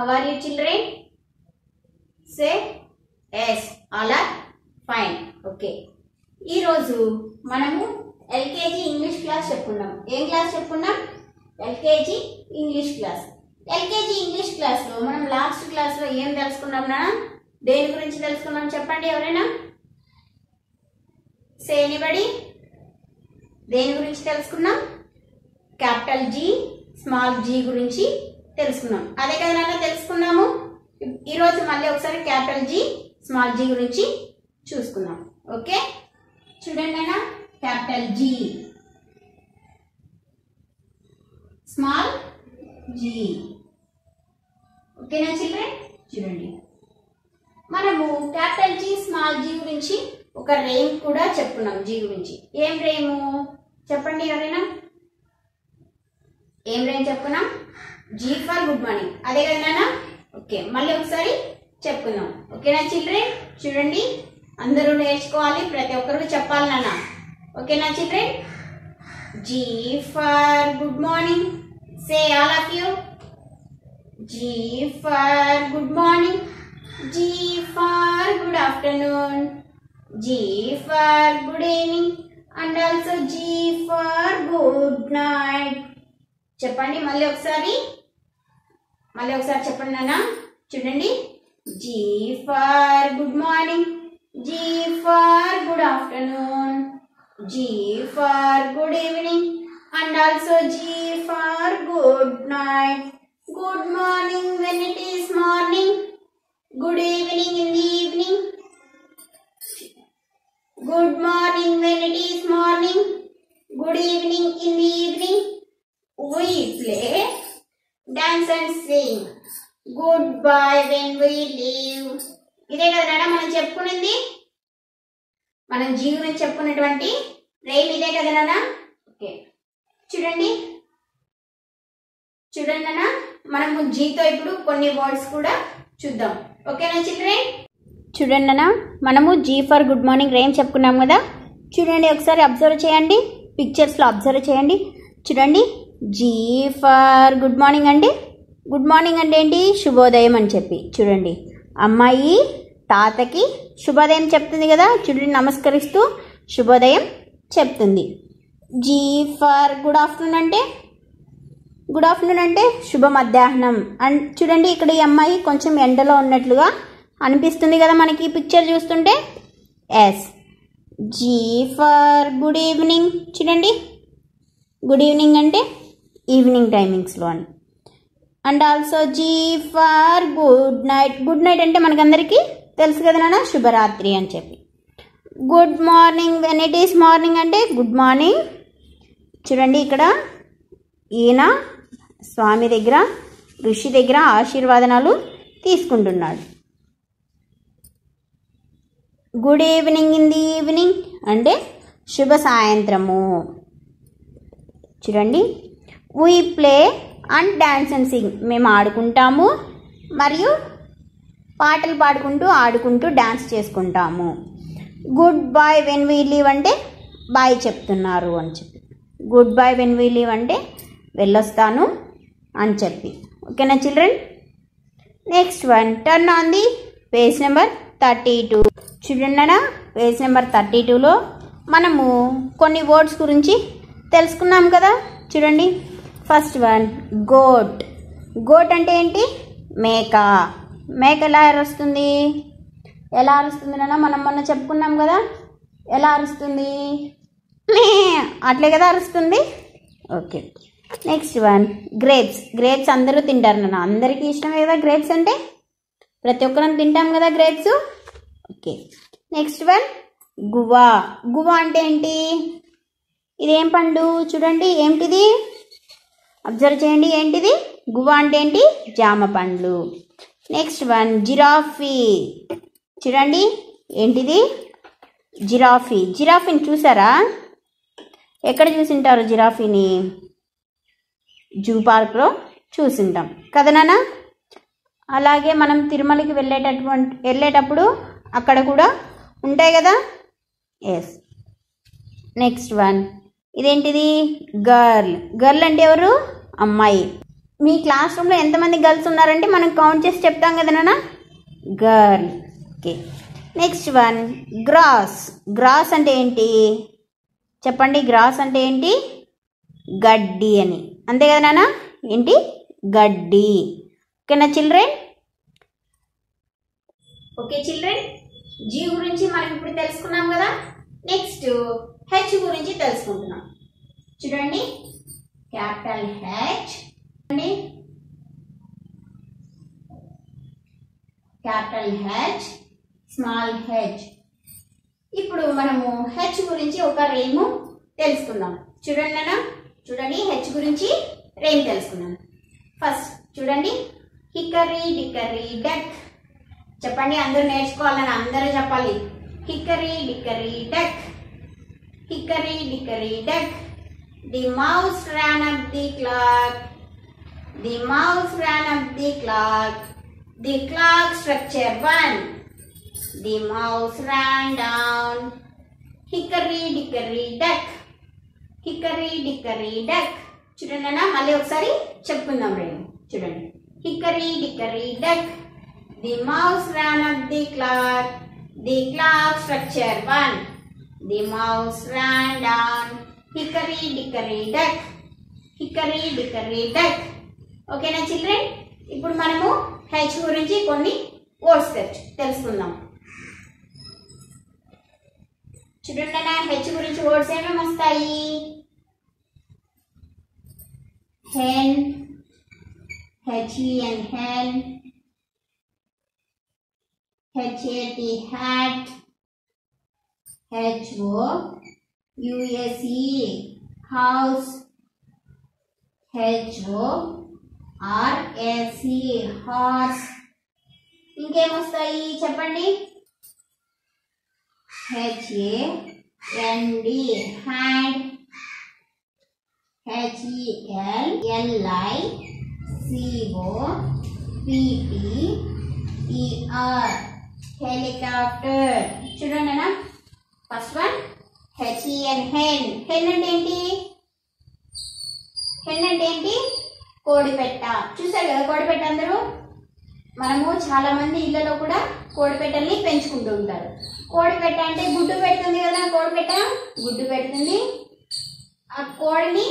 How are you children? Say yes. All are fine. Okay. ఈరోజు మనము LKG English class చెప్పుకున్నాం ఏం class చెప్పుకున్నాం LKG English class LKG English క్లాస్లో మనం లాస్ట్ క్లాస్లో ఏం తెలుసుకున్నాం నా దేని గురించి తెలుసుకున్నాం చెప్పండి ఎవరైనా సే ఎనిబడి దేని గురించి తెలుసుకున్నాం క్యాపిటల్ జీ స్మాల్ జీ గురించి తెలుసుకున్నాం అదే కదా నాన్న తెలుసుకున్నాము ఈరోజు మళ్ళీ ఒకసారి క్యాపిటల్ జీ స్మాల్ జీ గురించి చూసుకుందాం ఓకే చూడండి అన్న క్యాపిటల్ జీ స్మాల్ జీ ఓకేనా చిల్డ్రన్ చూడండి మనము క్యాపిటల్ జీ స్మాల్ జీ గురించి ఒక రేమ్ కూడా చెప్పుకున్నాం జీ గురించి ఏం రేము చెప్పండి ఎవరైనా ఏం రేంజ్ చెప్పుకున్నాం జీ ఫర్ గుడ్ మార్నింగ్ అదే కదా నాన్న ఓకే మళ్ళీ ఒకసారి చెప్పుకుందాం ఓకేనా చిల్డ్రన్ చూడండి అందరూ నేర్చుకోవాలి ప్రతి ఒక్కరు చెప్పాలి నాన్న ఓకేనా children G for good morning say all of you G for good morning G for good afternoon G for good evening and also G for good night చెప్పండి మళ్ళీ ఒకసారి మళ్ళీ ఒకసారి చెప్పండి నాన్న చూడండి G for good morning G for good afternoon G for good evening and also G for good night good morning when it is morning good evening in the evening good morning when it is morning good evening in the evening we play, dance and sing. Goodbye when we leave. ఇదే కదా నాన్న మనం చెప్పుకునేది మనం G గురించి చెప్పుకున్నటువంటి rhyme ఇదే కదా నాన్న ఓకే చూడండి చూడండి నాన్న మనము జీతో ఇప్పుడు కొన్ని వర్డ్స్ కూడా చూద్దాం ఓకేనా చిల్డ్రన్ చూడండి నాన్న మనము G for good morning rhyme చెప్పుకున్నాం కదా చూడండి ఒకసారి అబ్జర్వ్ చేయండి పిక్చర్స్లో అబ్జర్వ్ చేయండి చూడండి జీ ఫర్ గుడ్ మార్నింగ్ అండి గుడ్ మార్నింగ్ అంటే ఏంటి శుభోదయం అని చెప్పి చూడండి అమ్మాయి తాతకి శుభోదయం చెప్తుంది కదా చూడండి నమస్కరిస్తూ శుభోదయం చెప్తుంది జీ ఫర్ గుడ్ ఆఫ్టర్నూన్ అంటే గుడ్ ఆఫ్టర్నూన్ అంటే శుభ మధ్యాహ్నం అండ్ చూడండి ఇక్కడ ఈ అమ్మాయి కొంచెం ఎండలో ఉన్నట్లుగా అనిపిస్తుంది కదా మనకి ఈ పిక్చర్ చూస్తుంటే yes G for good evening చూడండి గుడ్ ఈవినింగ్ అంటే ఈవినింగ్ టైమింగ్స్లో అని and also G for good night good night అంటే మనకందరికీ తెలుసు కదా నాన్న శుభరాత్రి అని చెప్పి good morning when it is morning అంటే గుడ్ మార్నింగ్ చూడండి ఇక్కడ ఈయన స్వామి దగ్గర ఋషి దగ్గర ఆశీర్వాదనాలు తీసుకుంటున్నాడు good evening in the evening అంటే శుభ సాయంత్రము చూడండి we play and dance and sing మేము ఆడుకుంటాము మరియు పాటలు పాడుకుంటూ ఆడుకుంటూ డ్యాన్స్ చేసుకుంటాము good bye when we leave అంటే బాయ్ చెప్తున్నారు అని చెప్పి good bye when we leave అంటే వెళ్ళొస్తాను అని చెప్పి ఓకేనా children next one turn on the page number thirty two చూడండి పేజ్ నెంబర్ థర్టీ టూలో మనము కొన్ని వర్డ్స్ గురించి తెలుసుకున్నాం కదా చూడండి ఫస్ట్ వన్ గోట్ గోట్ అంటే ఏంటి మేక మేక ఎలా అరుస్తుంది ఎలా అరుస్తుంది నాన్న మనం మొన్న చెప్పుకున్నాం కదా ఎలా అరుస్తుంది మే అట్లే కదా అరుస్తుంది okay next one grapes grapes అందరూ తింటారు నాన్న అందరికీ ఇష్టమే కదా గ్రేప్స్ అంటే ప్రతి ఒక్కరం తింటాం కదా grapes okay next one guava guava అంటే ఏంటి ఇదేం పండు చూడండి ఏంటిది అబ్జర్వ్ చేయండి ఏంటిది గువా అంటే ఏంటి జామ పండ్లు నెక్స్ట్ వన్ జిరాఫీ చూడండి ఏంటిది జిరాఫీ జిరాఫీని చూసారా ఎక్కడ చూసింటారు జిరాఫీని జూ పార్క్లో చూసింటాం కదా నాన్న అలాగే మనం తిరుమలకి వెళ్ళేటటువంటి వెళ్ళేటప్పుడు అక్కడ కూడా ఉంటాయి కదా ఎస్ నెక్స్ట్ వన్ ఇదేంటిది గర్ల్ గర్ల్ అంటే ఎవరు అమ్మాయి మీ క్లాస్ రూమ్లో ఎంతమంది గర్ల్స్ ఉన్నారంటే మనం కౌంట్ చేసి చెప్తాం కదా నాన్న girl okay next one grass grass అంటే ఏంటి చెప్పండి గ్రాస్ అంటే ఏంటి గడ్డి అని అంతే కదా నాన్న ఏంటి గడ్డి ఓకేనా చిల్డ్రన్ ఓకే చిల్డ్రన్ జీ గురించి మనం ఇప్పుడు తెలుసుకున్నాం కదా నెక్స్ట్ హెచ్ గురించి తెలుసుకుంటున్నాం చూడండి క్యాపిటల్ హెచ్ చూడండి క్యాపిటల్ హెచ్ స్మాల్ హెచ్ ఇప్పుడు మనము హెచ్ గురించి ఒక రేము తెలుసుకుందాం చూడండి నాన్న చూడండి హెచ్ గురించి రేమ్ తెలుసుకుందాం ఫస్ట్ చూడండి హికరీ డికరీ డక్ చెప్పండి అందరూ నేర్చుకోవాలని అందరూ చెప్పాలి hickory dickory dock hickory dickory dock the mouse ran up the clock the mouse ran up the clock the clock structure one the mouse ran down hickory dickory duck hickory dickory duck చూడండి అన్న మళ్ళీ ఒకసారి చెప్పుకుందాం రేపు చూడండి hickory dickory dock the mouse ran up the clock the clock struck one the mouse ran down hickory dickory dock hickory dickory dock ఓకేనా children ఇప్పుడు మనము హెచ్ గురించి కొన్ని వర్డ్స్ తెచ్చు తెలుసుకుందాం చూడండి అన్న హెచ్ గురించి వర్డ్స్ ఏమేమి వస్తాయి hen, H-E-N, hen, H-A-T, hat, H-O, U-S-E, house, H-O, R-S-E, horse. ఇంకేమొస్తాయి చెప్పండి HA N D hand H-E-L, L-I, C-O, P-T, E-R, helicopter. చూడండి అన్న first one H E N hen hen అంటే ఏంటి హెన్ అంటే ఏంటి కోడిపెట్ట చూసారు కదా కోడిపెట్ట అందరూ మనము చాలా మంది ఇళ్లలో కూడా కోడిపెట్టల్ని పెంచుకుంటూ ఉంటారు కోడిపెట్ట అంటే గుడ్డు పెడుతుంది కదా కోడిపెట్ట గుడ్డు పెడుతుంది ఆ కోడిని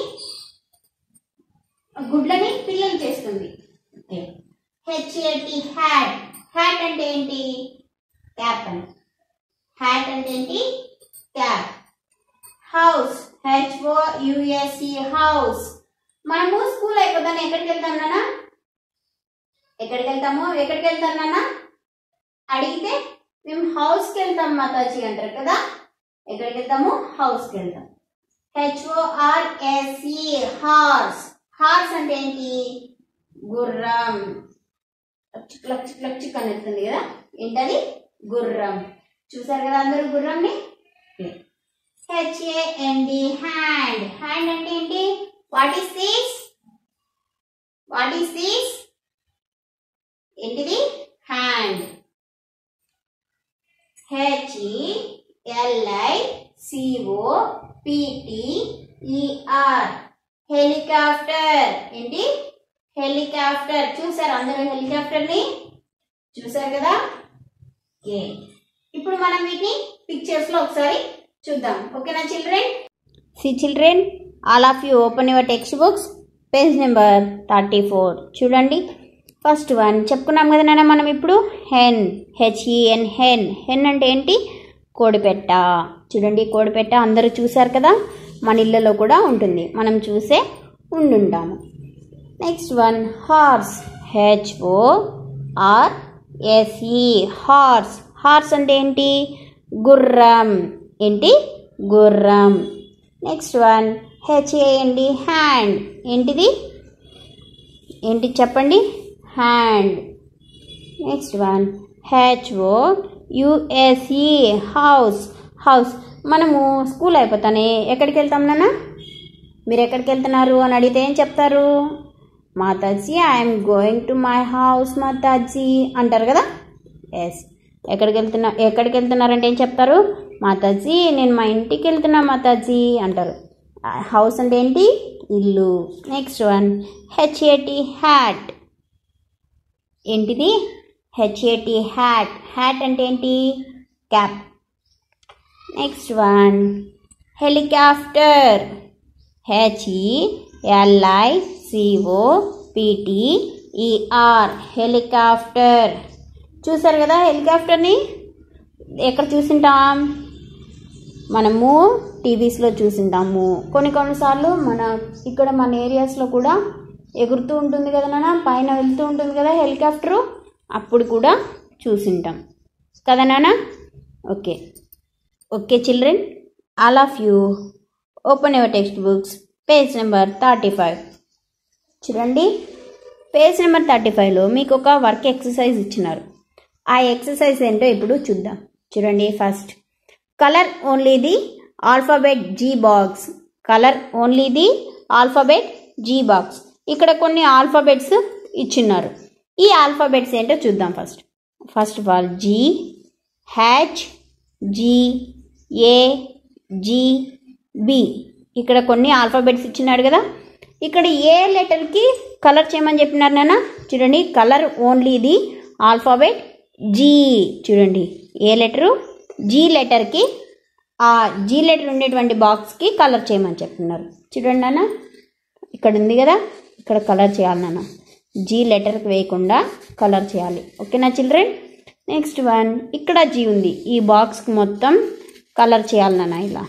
ఆ గుడ్లని పిల్లలు చేస్తుంది హెచ్ఏటి హ్యాట్ హ్యాట్ అంటే ఏంటి క్యాప్ అని హ్యాట్ అంటే ఏంటి cap house H O U S E house మనము స్కూల్ అయిపోతాను ఎక్కడికి వెళ్తాం నాన్న ఎక్కడికి వెళ్తాము ఎక్కడికి వెళ్తాం నాన్న అడిగితే మేము హౌస్కి వెళ్తాం మాతాజీ అంటారు కదా ఎక్కడికి వెళ్తాము హౌస్కి వెళ్తాం హెచ్ఓఆర్ఎస్ఈ హార్స్ హార్స్ అంటే ఏంటి గుర్రం చిక్లక్ చిక్లక్ చిక్ అని వస్తుంది కదా ఏంటది గుర్రం చూసారు కదా అందరూ గుర్రంని హెచ్ఏఎన్డి హ్యాండ్ హ్యాండ్ అంటే ఏంటి what is this what is this ఏంటిది hand H E L I C O P T E R helicopter ఏంటి హెలికాప్టర్ చూసారు అందరూ హెలికాప్టర్ ని చూసారు కదా ఓకే ఇప్పుడు మనం వీటిని పిక్చర్స్ లో ఒకసారి చూద్దాం ఓకేనా children see children all of you open your text books page number thirty four చూడండి ఫస్ట్ వన్ చెప్పుకున్నాం కదా నాన్న మనం ఇప్పుడు హెన్ హెచ్ఈఎన్ హెన్ హెన్ అంటే ఏంటి కోడిపెట్ట చూడండి కోడిపెట్ట అందరూ చూసారు కదా మన ఇళ్ళలో కూడా ఉంటుంది మనం చూసే ఉండుంటాము next one horse H O R S E horse horse అంటే ఏంటి గుర్రం ఏంటి గుర్రం నెక్స్ట్ వన్ హెచ్ఏఎండి హ్యాండ్ ఏంటిది ఏంటి చెప్పండి hand next one H O U S E house house మనము స్కూల్ అయిపోతానే ఎక్కడికి వెళ్తాం నాన్న మీరు ఎక్కడికి వెళ్తున్నారు అని అడిగితే ఏం చెప్తారు మాతాజీ I'm going to my house మాతాజీ అంటారు కదా ఎస్ ఎక్కడికి వెళ్తున్నా ఎక్కడికి వెళ్తున్నారంటే ఏం చెప్తారు మాతాజీ నేను మా ఇంటికి వెళ్తున్నా మాతాజీ అంటారు హౌస్ అంటే ఏంటి ఇల్లు నెక్స్ట్ వన్ హెచ్ఏటి హ్యాట్ ఏంటిది హెచ్ఏటి హ్యాట్ హ్యాట్ అంటే ఏంటి cap next one helicopter H E L I C O P T E R helicopter చూసారు కదా హెలికాప్టర్ని ఎక్కడ చూసింటాం మనము టీవీస్లో చూసింటాము కొన్ని కొన్నిసార్లు మన ఇక్కడ మన ఏరియాస్లో కూడా ఎగురుతూ ఉంటుంది కదా నాన్న పైన వెళ్తూ ఉంటుంది కదా హెలికాప్టరు అప్పుడు కూడా చూసింటాం కదా నాన్న okay okay children all of you open your text books page number thirty five చూడండి పేజ్ నెంబర్ థర్టీ ఫైవ్లో మీకు ఒక వర్క్ ఎక్సర్సైజ్ ఇచ్చినారు ఆ ఎక్సర్సైజ్ ఏంటో ఇప్పుడు చూద్దాం చూడండి first colour only the alphabet G box colour only the alphabet G box ఇక్కడ కొన్ని ఆల్ఫాబెట్స్ ఇచ్చిన్నారు ఈ ఆల్ఫాబెట్స్ ఏంటో చూద్దాం first first of all G H G A G B ఇక్కడ కొన్ని ఆల్ఫాబెట్స్ ఇచ్చినాడు కదా ఇక్కడ ఏ లెటర్కి కలర్ చేయమని చెప్పినారు నాన్న చూడండి colour only the alphabet G చూడండి ఏ లెటరు జీ లెటర్కి ఆ జీ లెటర్ ఉండేటువంటి బాక్స్కి కలర్ చేయమని చెప్తున్నారు చూడండి నాన్న ఇక్కడ ఉంది కదా ఇక్కడ కలర్ చేయాలి నాన్న జీ లెటర్కి వేయకుండా కలర్ చేయాలి ఓకేనా చిల్డ్రన్ నెక్స్ట్ వన్ ఇక్కడ జీ ఉంది ఈ బాక్స్కి మొత్తం కలర్ చేయాలి నాన్న ఇలా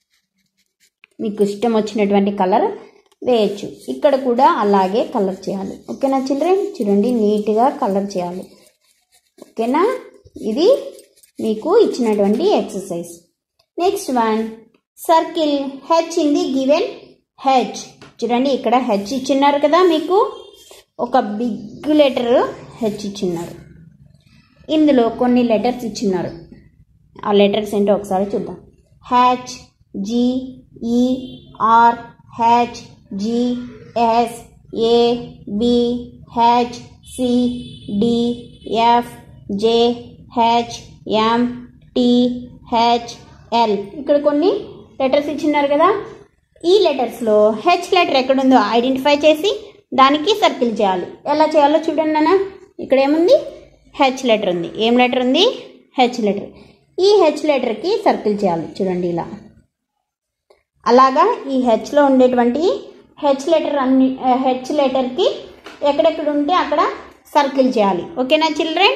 మీకు ఇష్టం వచ్చినటువంటి కలర్ వేయచ్చు ఇక్కడ కూడా అలాగే కలర్ చేయాలి ఓకేనా చిల్డ్రన్ చూడండి నీట్గా కలర్ చేయాలి ఓకేనా ఇది మీకు ఇచ్చినటువంటి exercise next one circle H in the given H చూడండి ఇక్కడ హెచ్ ఇచ్చిన్నారు కదా మీకు ఒక బిగ్ లెటర్ హెచ్ ఇచ్చిన్నారు ఇందులో కొన్ని లెటర్స్ ఇచ్చిన్నారు ఆ లెటర్స్ ఏంటో ఒకసారి చూద్దాం H G E R H G S A B H C D F J H M T H L ఇక్కడ కొన్ని లెటర్స్ ఇచ్చినారు కదా ఈ లెటర్స్లో హెచ్ లెటర్ ఎక్కడుందో ఐడెంటిఫై చేసి దానికి సర్కిల్ చేయాలి ఎలా చేయాలో చూడండి నాన్న ఇక్కడ ఏముంది హెచ్ లెటర్ ఉంది ఏం లెటర్ ఉంది హెచ్ లెటర్ ఈ హెచ్ లెటర్కి సర్కిల్ చేయాలి చూడండి ఇలా అలాగా ఈ హెచ్లో ఉండేటువంటి హెచ్ లెటర్ అన్ని హెచ్ లెటర్కి ఎక్కడెక్కడ ఉంటే అక్కడ సర్కిల్ చేయాలి ఓకేనా చిల్డ్రన్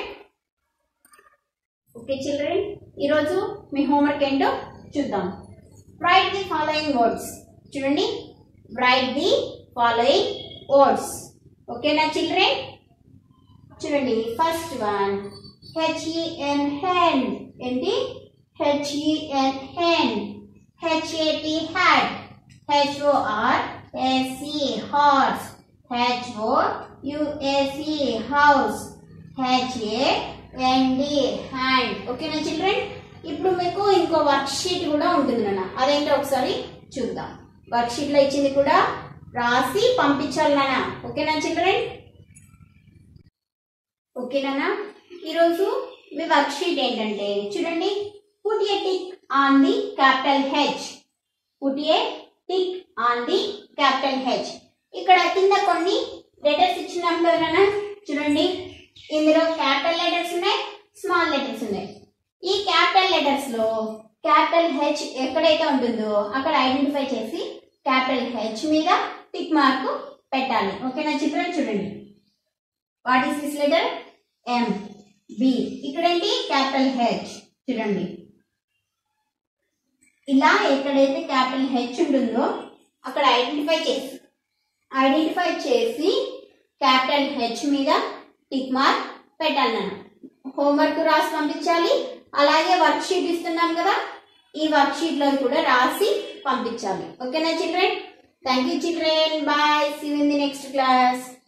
ఓకే చిల్డ్రన్ ఈరోజు మీ హోంవర్క్ ఏంటో చూద్దాం రైట్ ది ఫాలోయింగ్ వర్డ్స్ చూడండి రైట్ ది ఫాలోయింగ్ వర్డ్స్ ఓకేనా చిల్డ్రన్ చూడండి ఫస్ట్ వన్ హెచ్ఈఎన్ హెన్ ఏంటి H E N hen H A T had H O R S E horse H O U S E house H A N D hand ఓకేనా చిల్డ్రన్ ఇప్పుడు మీకు ఇంకో వర్క్ షీట్ కూడా ఉంటుంది నాన్న అదేంటో ఒకసారి చూద్దాం వర్క్ షీట్లో ఇచ్చింది కూడా రాసి పంపించాలి నాన్న ఓకేనా చిల్డ్రన్ ఓకేనా ఈరోజు మీ వర్క్ షీట్ ఏంటంటే చూడండి put a tick on the capital H put a tick on the capital H ఇక్కడ కింద కొన్ని లెటర్స్ ఇచ్చినాం కదా నాన్న చూడండి ఇందులో క్యాపిటల్ లెటర్స్ ఉన్నాయి స్మాల్ లెటర్స్ ఉన్నాయి ఈ క్యాపిటల్ లెటర్స్ లో క్యాపిటల్ హెచ్ ఎక్కడైతే ఉంటుందో అక్కడ ఐడెంటిఫై చేసి క్యాపిటల్ హెచ్ మీద టిక్ మార్క్ పెట్టాలి ఓకేనా చిత్రం చూడండి what is this letter M B ఇక్కడ ఏంటి క్యాపిటల్ హెచ్ చూడండి ఇలా ఎక్కడైతే క్యాపిటల్ హెచ్ ఉంటుందో అక్కడ ఐడెంటిఫై చేసి ఐడెంటిఫై చేసి క్యాపిటల్ హెచ్ మీద టిక్ మార్క్ పెట్టాలి నన్ను హోంవర్క్ రాసి పంపించాలి అలాగే వర్క్ షీట్ ఇస్తున్నాం కదా ఈ వర్క్ షీట్ లో కూడా రాసి పంపించాలి ఓకేనా children thank you children bye see in the next class